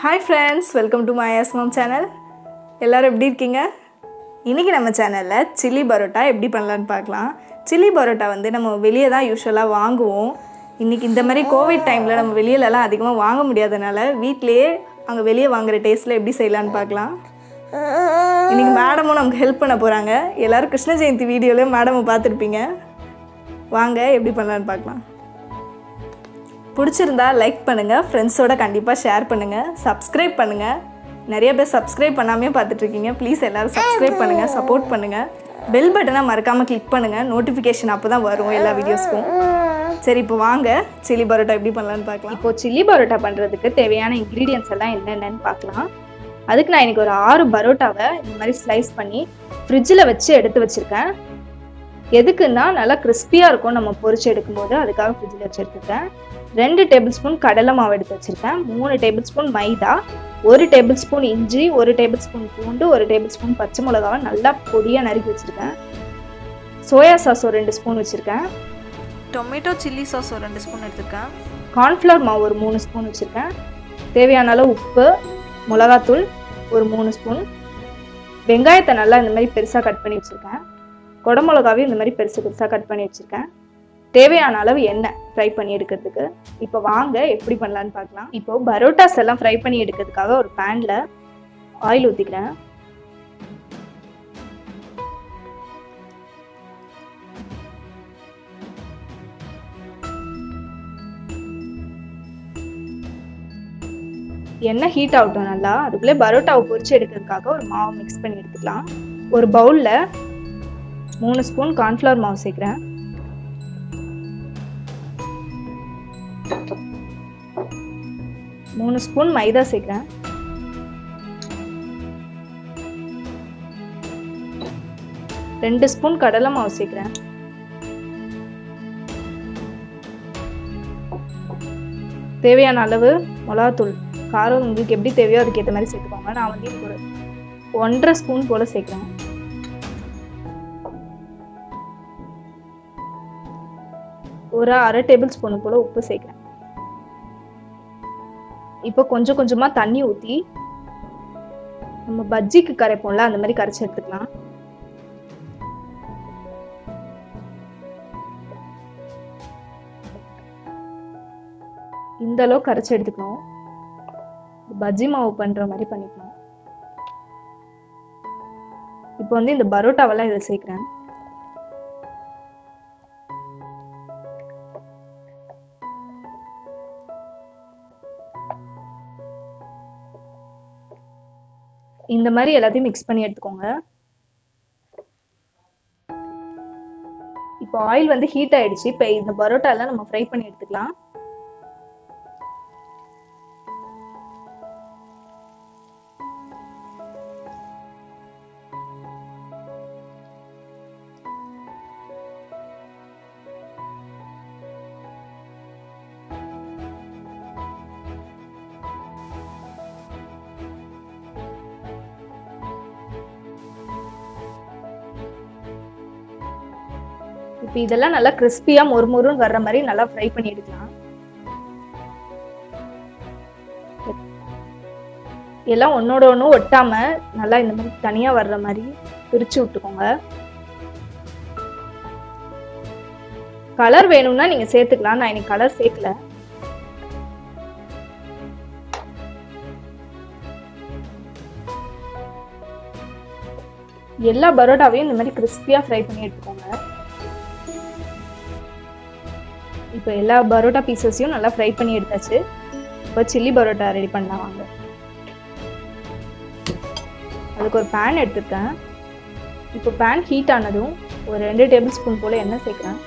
Hi friends welcome to Maya's mom channel எல்லோரும் எப்படி இருக்கீங்க இன்றைக்கி நம்ம சேனலில் சில்லி பரோட்டா எப்படி பண்ணலான்னு பார்க்கலாம் சில்லி பரோட்டா வந்து நம்ம வெளியே தான் யூஸ்வலாக வாங்குவோம் இன்றைக்கி இந்த மாதிரி கோவிட் டைமில் நம்ம வெளியிலலாம் அதிகமாக வாங்க முடியாதனால வீட்டிலேயே அங்கே வெளியே வாங்குற டேஸ்ட்டில் எப்படி செய்யலான்னு பார்க்கலாம் இன்றைக்கி மேடமும் நமக்கு ஹெல்ப் பண்ண போகிறாங்க எல்லோரும் கிருஷ்ண ஜெயந்தி வீடியோவில் மேடமை பார்த்துருப்பீங்க வாங்க எப்படி பண்ணலான்னு பார்க்கலாம் பிடிச்சிருந்தா லைக் பண்ணுங்கள் ஃப்ரெண்ட்ஸோட கண்டிப்பாக ஷேர் பண்ணுங்கள் சப்ஸ்கிரைப் பண்ணுங்கள் நிறைய பேர் சப்ஸ்கிரைப் பண்ணாமே பார்த்துட்ருக்கீங்க ப்ளீஸ் எல்லோரும் சப்ஸ்கிரைப் பண்ணுங்கள் சப்போர்ட் பண்ணுங்கள் பெல் பட்டனை மறக்காமல் கிளிக் பண்ணுங்கள் நோட்டிஃபிகேஷன் அப்போ தான் வரும் எல்லா வீடியோஸ்க்கும் சரி இப்போ வாங்க சில்லி பரோட்டா எப்படி பண்ணலான்னு பார்க்கலாம் இப்போ சில்லி பரோட்டா பண்ணுறதுக்கு தேவையான இன்க்ரீடியன்ஸ் எல்லாம் என்னென்னு பார்க்கலாம் அதுக்கு நான் இன்னைக்கு ஒரு ஆறு பரோட்டாவை இந்த மாதிரி ஸ்லைஸ் பண்ணி ஃப்ரிட்ஜில் வச்சு எடுத்து வச்சுருக்கேன் எதுக்குன்னா நல்லா கிறிஸ்பியாக இருக்கும் நம்ம பொரிச்சு எடுக்கும்போது அதுக்காக ஃப்ரிட்ஜில் வச்சு எடுத்துருக்கேன் ரெண்டு டேபிள் ஸ்பூன் கடலை மாவு எடுத்து வச்சுருக்கேன் மூணு டேபிள் ஸ்பூன் மைதா ஒரு டேபிள் ஸ்பூன் இஞ்சி ஒரு டேபிள் ஸ்பூன் பூண்டு ஒரு டேபிள் ஸ்பூன் பச்சை மிளகாவை நல்லா பொடியாக நறுக்கி வச்சுருக்கேன் சோயா சாஸ் ஒரு ரெண்டு ஸ்பூன் வச்சுருக்கேன் டொமேட்டோ சில்லி சாஸ் ஒரு ரெண்டு ஸ்பூன் எடுத்துருக்கேன் கார்ன்ஃப்ளவர் மாவு ஒரு மூணு ஸ்பூன் வச்சுருக்கேன் தேவையான அளவு உப்பு மிளகாத்தூள் ஒரு மூணு ஸ்பூன் வெங்காயத்தை நல்லா இந்த மாதிரி பெருசாக கட் பண்ணி வச்சுருக்கேன் குடமிளகாவையும் இந்த மாதிரி பெருசு பெருசாக கட் பண்ணி வச்சுருக்கேன் தேவையான அளவு எண்ணெய் ஃப்ரை பண்ணி எடுக்கிறதுக்கு இப்போ வாங்க எப்படி பண்ணலான்னு பார்க்கலாம் இப்போ பரோட்டாஸ் எல்லாம் ஃப்ரை பண்ணி எடுக்கிறதுக்காக ஒரு பேனில் ஆயில் ஊற்றிக்கிறேன் எண்ணெய் ஹீட் ஆகட்டும் நல்லா அதுக்குள்ளே பரோட்டாவை பொரிச்சு எடுக்கிறதுக்காக ஒரு மாவு மிக்ஸ் பண்ணி எடுத்துக்கலாம் ஒரு பவுலில் மூணு ஸ்பூன் கார்ன்ஃப்ளவர் மாவு சேர்க்குறேன் மூணு ஸ்பூன் மைதா சேர்க்குறேன் ரெண்டு ஸ்பூன் கடலை மாவு சேர்க்குறேன் தேவையான அளவு மிளகாத்தூள் காரம் உங்களுக்கு எப்படி தேவையோ அதுக்கு ஏற்ற மாதிரி சேர்த்துக்கோங்க நான் வந்து இதுக்கு ஒரு ஒன்றரை ஸ்பூன் போல் சேர்க்குறேன் ஒரு அரை டேபிள் ஸ்பூன் போல் உப்பு சேர்க்குறேன் இப்போ கொஞ்சம் கொஞ்சமாக தண்ணி ஊற்றி நம்ம பஜ்ஜிக்கு கரைப்போம்ல அந்த மாதிரி கரைச்சி எடுத்துக்கலாம் இந்த அளவு கரைச்சி எடுத்துக்கணும் பஜ்ஜி மாவு பண்ற மாதிரி பண்ணிக்கணும் இப்போ வந்து இந்த பரோட்டாவெல்லாம் இதில் சேர்க்குறேன் இந்த மாதிரி எல்லாத்தையும் மிக்ஸ் பண்ணி எடுத்துக்கோங்க இப்போ ஆயில் வந்து ஹீட் ஆயிடுச்சு இப்போ இந்த பரோட்டாலாம் நம்ம ஃப்ரை பண்ணி எடுத்துக்கலாம் இப்போ இதெல்லாம் நல்லா கிறிஸ்பியா மொறுமொறுன்னு வர்ற மாதிரி நல்லா ஃப்ரை பண்ணி எடுக்கலாம் எல்லாம் ஒன்னோட ஒன்று ஒட்டாம நல்லா இந்த மாதிரி தனியா வர்ற மாதிரி பிரிச்சு விட்டுக்கோங்க கலர் வேணும்னா நீங்க சேர்த்துக்கலாம் நான் இன்னைக்கு கலர் சேர்க்கல எல்லா பரோட்டாவையும் இந்த மாதிரி கிறிஸ்பியா ஃப்ரை பண்ணி எடுத்துக்கோங்க இப்போ எல்லா பரோட்டா பீசஸையும் நல்லா ஃப்ரை பண்ணி எடுத்தாச்சு இப்போ சில்லி பரோட்டா ரெடி பண்ணலாம் வாங்க அதுக்கு ஒரு பேன் எடுத்துருக்கேன் இப்போ பேன் ஹீட் ஆனதும் ஒரு ரெண்டு டேபிள் ஸ்பூன் போல் எண்ணெய் சேர்க்குறேன்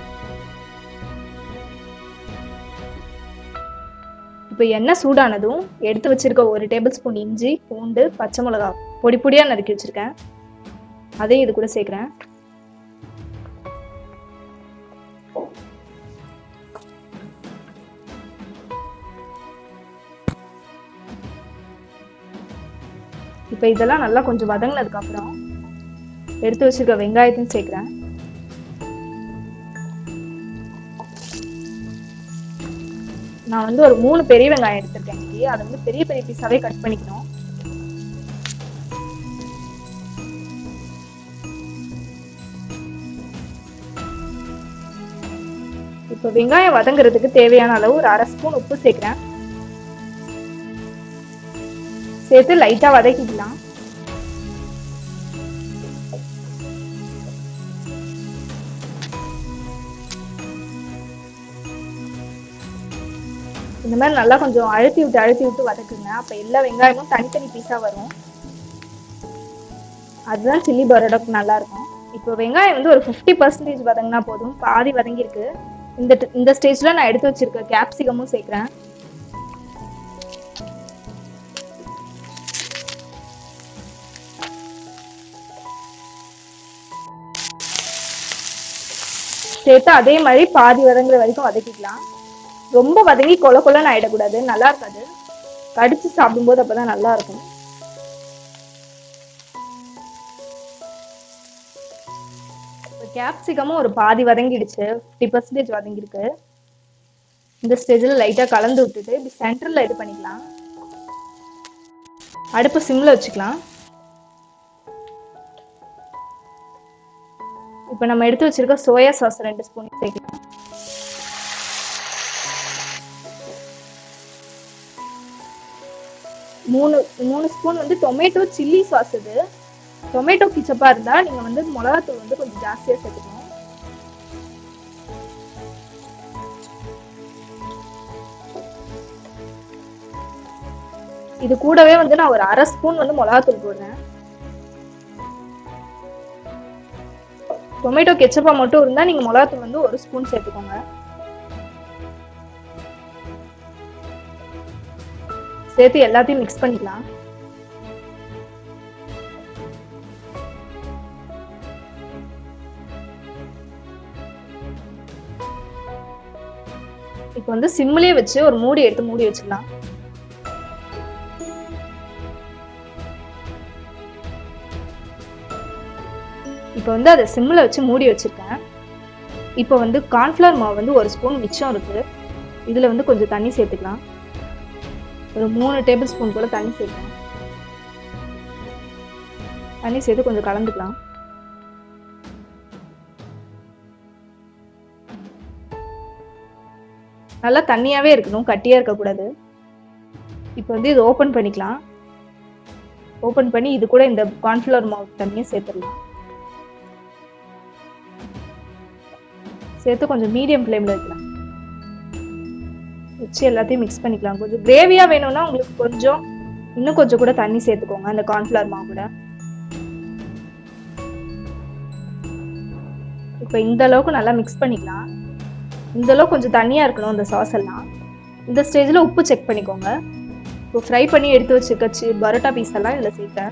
இப்போ எண்ணெய் சூடானதும் எடுத்து வச்சிருக்க ஒரு டேபிள் ஸ்பூன் இஞ்சி பூண்டு பச்சை மிளகா பொடி பொடியாக நறுக்கி வச்சுருக்கேன் அதையும் இது கூட சேர்க்குறேன் இப்போ இதெல்லாம் நல்லா கொஞ்சம் வதங்கினதுக்கு அப்புறம் எடுத்து வச்சிருக்க வெங்காயத்தையும் சேர்க்குறேன் நான் வந்து ஒரு மூணு பெரிய வெங்காயம் எடுத்திருக்கேன் இன்னைக்கு அதை வந்து பெரிய பெரிய பீஸாவே கட் பண்ணிக்கணும் இப்போ வெங்காயம் வதங்குறதுக்கு தேவையான அளவு ஒரு அரை ஸ்பூன் உப்பு சேர்க்கிறேன் சேர்த்து லைட்டா வதக்கிக்கலாம் இந்த மாதிரி நல்லா கொஞ்சம் அழுத்தி விட்டு அழுத்தி விட்டு வதக்குங்க அப்ப எல்லா வெங்காயமும் தனித்தனி பீஸா வரும் அதுதான் சில்லி பரோடாக்கு நல்லா இருக்கும் இப்போ வெங்காயம் வந்து ஒரு ஃபிஃப்டி பர்சன்டேஜ் வதங்கினா போதும் பாதி வதங்கியிருக்கு இந்த இந்த ஸ்டேஜ்ல நான் எடுத்து வச்சிருக்க கேப்சிகமும் சேர்க்கிறேன் சேர்த்து அதே மாதிரி பாதி வதங்குற வரைக்கும் வதக்கிக்கலாம் ரொம்ப வதங்கி கொல கொலன்னு ஆயிடக்கூடாது நல்லா இருக்காது கடிச்சு சாப்பிடும்போது அப்பதான் நல்லா இருக்கும் இப்போ கேப்சிகமும் ஒரு பாதி வதங்கிடுச்சு ஃபிஃப்டி பர்சன்டேஜ் வதங்கியிருக்கு இந்த ஸ்டேஜில் லைட்டாக கலந்து விட்டுட்டு இப்படி சென்டரில் இது பண்ணிக்கலாம் அடுப்பு சிம்மில் வச்சுக்கலாம் இப்போ நம்ம எடுத்து வச்சிருக்க சோயா சாஸ் ரெண்டு ஸ்பூன் சேர்க்கலாம் மூணு மூணு ஸ்பூன் வந்து டொமேட்டோ சில்லி சாஸ் இது டொமேட்டோ கிச்சப்பா இருந்தா நீங்க வந்து மிளகாத்தூள் வந்து கொஞ்சம் ஜாஸ்தியா சேர்த்துக்கணும் இது கூடவே வந்து நான் ஒரு அரை ஸ்பூன் வந்து மிளகாத்தூள் போடுறேன் டொமேட்டோ கெச்சப்பா மட்டும் இருந்தா நீங்க மிளகாத்தூள் வந்து ஒரு ஸ்பூன் சேர்த்துக்கோங்க சேர்த்து எல்லாத்தையும் மிக்ஸ் பண்ணிக்கலாம் இப்போ வந்து சிம்லயே வச்சு ஒரு மூடி எடுத்து மூடி வச்சிடலாம் இப்போ வந்து அதை சிம்மில் வச்சு மூடி வச்சிருக்கேன் இப்போ வந்து கார்ன்ஃப்ளவர் மாவு வந்து ஒரு ஸ்பூன் மிச்சம் இருக்கு இதில் வந்து கொஞ்சம் தண்ணி சேர்த்துக்கலாம் ஒரு மூணு டேபிள் ஸ்பூன் போல தண்ணி சேர்க்கணும் தண்ணி சேர்த்து கொஞ்சம் கலந்துக்கலாம் நல்லா தண்ணியாவே இருக்கணும் கட்டியா இருக்கக்கூடாது இப்போ வந்து இது ஓப்பன் பண்ணிக்கலாம் ஓப்பன் பண்ணி இது கூட இந்த கார்ன்ஃப்ளவர் மாவு தண்ணியை சேர்த்துடலாம் சேர்த்து கொஞ்சம் மீடியம் ஃப்ளேமில் வைக்கலாம் வச்சு எல்லாத்தையும் மிக்ஸ் பண்ணிக்கலாம் கொஞ்சம் கிரேவியா வேணும்னா உங்களுக்கு கொஞ்சம் இன்னும் கொஞ்சம் கூட தண்ணி சேர்த்துக்கோங்க அந்த கார்ன்ஃப்ளவர் மாவு கூட இப்போ இந்த அளவுக்கு நல்லா மிக்ஸ் பண்ணிக்கலாம் இந்த அளவுக்கு கொஞ்சம் தண்ணியா இருக்கணும் இந்த சாஸ் எல்லாம் இந்த ஸ்டேஜ்ல உப்பு செக் பண்ணிக்கோங்க இப்போ ஃப்ரை பண்ணி எடுத்து வச்சுக்க சி பரோட்டா பீஸ் எல்லாம் இதில் சேர்த்தேன்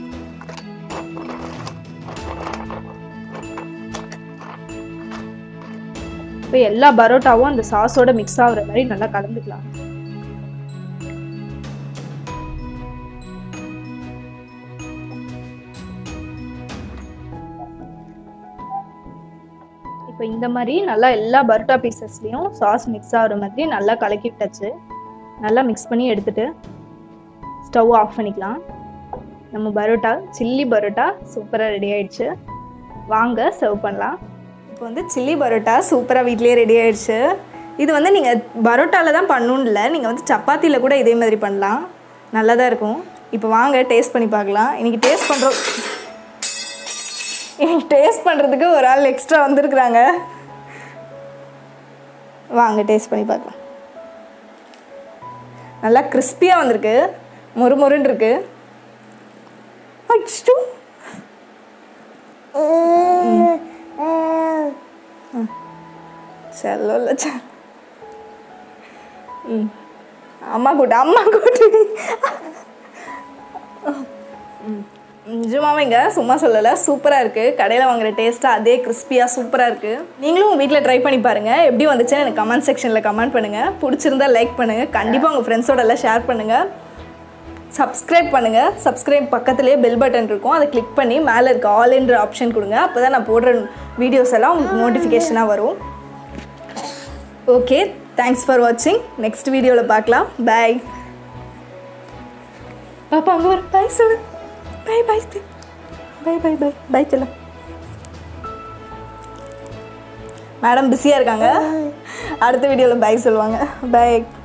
இப்போ எல்லா பரோட்டாவும் அந்த சாஸோட மிக்ஸ் ஆகுற மாதிரி நல்லா கலந்துக்கலாம் இப்போ இந்த மாதிரி நல்லா எல்லா பரோட்டா பீசஸ்லையும் சாஸ் மிக்ஸ் ஆகுற மாதிரி நல்லா கலக்கி விட்டாச்சு நல்லா மிக்ஸ் பண்ணி எடுத்துட்டு ஸ்டவ் ஆஃப் பண்ணிக்கலாம் நம்ம பரோட்டா சில்லி பரோட்டா சூப்பராக ரெடி ஆயிடுச்சு வாங்க சர்வ் பண்ணலாம் இப்போ வந்து சில்லி பரோட்டா சூப்பராக வீட்லேயே ரெடி ஆயிடுச்சு இது வந்து நீங்கள் பரோட்டாவில் தான் பண்ணணும்னு இல்லை நீங்கள் வந்து சப்பாத்தியில் கூட இதே மாதிரி பண்ணலாம் நல்லா தான் இருக்கும் இப்போ வாங்க டேஸ்ட் பண்ணி பார்க்கலாம் இன்றைக்கி டேஸ்ட் பண்ணுறோம் இன்னைக்கு டேஸ்ட் பண்ணுறதுக்கு ஒரு ஆள் எக்ஸ்ட்ரா வந்திருக்குறாங்க வாங்க டேஸ்ட் பண்ணி பார்க்கலாம் நல்லா கிறிஸ்பியாக வந்திருக்கு மொறு மொறுன்னு இருக்கு அச்சோ. செல்ல செல் ம் அம்மா கூட்டு அம்மா கூட்டு ம் நிஜமாவே இங்கே சும்மா சொல்லலை சூப்பராக இருக்குது கடையில் வாங்குற டேஸ்ட்டாக அதே கிறிஸ்பியாக சூப்பராக இருக்குது நீங்களும் உங்கள் வீட்டில் ட்ரை பண்ணி பாருங்கள் எப்படி வந்துச்சுன்னு எனக்கு கமெண்ட் செக்ஷனில் கமெண்ட் பண்ணுங்கள் பிடிச்சிருந்தா லைக் பண்ணுங்கள் கண்டிப்பாக உங்கள் ஃப்ரெண்ட்ஸோட எல்லாம் ஷேர் பண்ணுங்கள் சப்ஸ்கிரைப் பண்ணுங்கள் சப்ஸ்கிரைப் பக்கத்துலேயே பெல் பட்டன் இருக்கும் அதை கிளிக் பண்ணி மேலே இருக்க ஆல்ன்ற ஆப்ஷன் கொடுங்க அப்போ தான் நான் போடுற வீடியோஸ் எல்லாம் உங்களுக்கு நோட்டிஃபிகேஷனாக வரும் ஓகே தேங்க்ஸ் ஃபார் வாட்சிங் நெக்ஸ்ட் வீடியோவில் பார்க்கலாம் பாய் பாப்பா அங்கே வர பாய் சொல்லு பாய் பாய் பாய் பாய் பாய் பாய் செல்லம் மேடம் பிஸியாக இருக்காங்க அடுத்த வீடியோவில் பாய் சொல்லுவாங்க பாய்